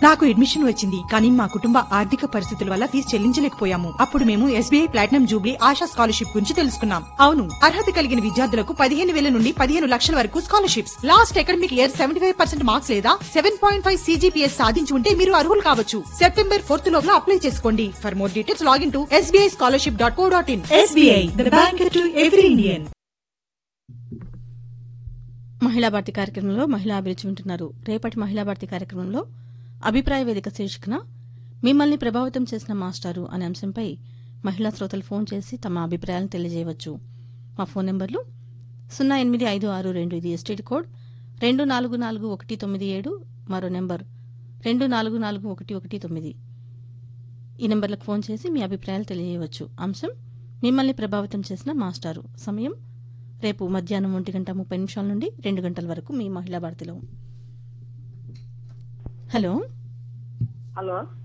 నాకు అడ్మిషన్ వచ్చింది కానీ మా కుటుంబ ఆర్థిక పరిస్థితుల వల్ల ఫీజు చెల్లించలేకపోయాము అప్పుడు మేము SBI platinum jubilee Asha scholarship గురించి తెలుసుకున్నాం అవును అర్హత కలిగిన విద్యార్థులకు పదిహేను వేల నుండి పదిహేను లక్షల వరకు scholarships last academic year seventy five percent marks లేదా సెవెన్ పాయింట్ ఫైవ్ సీజీపీఎస్ సాధించి ఉంటే మీరు అర్హులు కావచ్చు సెప్టెంబర్ ఫోర్త్ లోపల అప్లై చేసుకోండి for more details login to SBI scholarship dot co dot in SBI the bank to every Indian Mahila Bharati కార్యక్రమంలో మహిళా అభిరుచి వింటున్నారు రేపటి మహిళా భారతి కార్యక్రమంలో అభిప్రాయ వేదిక శీర్షికన మిమ్మల్ని ప్రభావితం చేసిన మాస్టారు అనే అంశంపై మహిళా శ్రోతలు ఫోన్ చేసి తమ అభిప్రాయాలను తెలియజేయవచ్చు మా ఫోన్ నెంబర్లు సున్నా ఎనిమిది ఐదు ఆరు రెండు ఇది ఎస్టీడీ కోడ్ రెండు నాలుగు నాలుగు ఒకటి తొమ్మిది ఏడు మరో నెంబర్ రెండు నాలుగు నాలుగు ఒకటి ఒకటి తొమ్మిది ఈ నెంబర్లకు ఫోన్ చేసి మీ అభిప్రాయాలు తెలియజేయవచ్చు అంశం మిమ్మల్ని ప్రభావితం చేసిన మాస్టారు సమయం రేపు మధ్యాహ్నం ఒంటి గంట ముప్పై నిమిషాల నుండి రెండు గంటల వరకు మీ మహిళా భారతిలో హలో హలో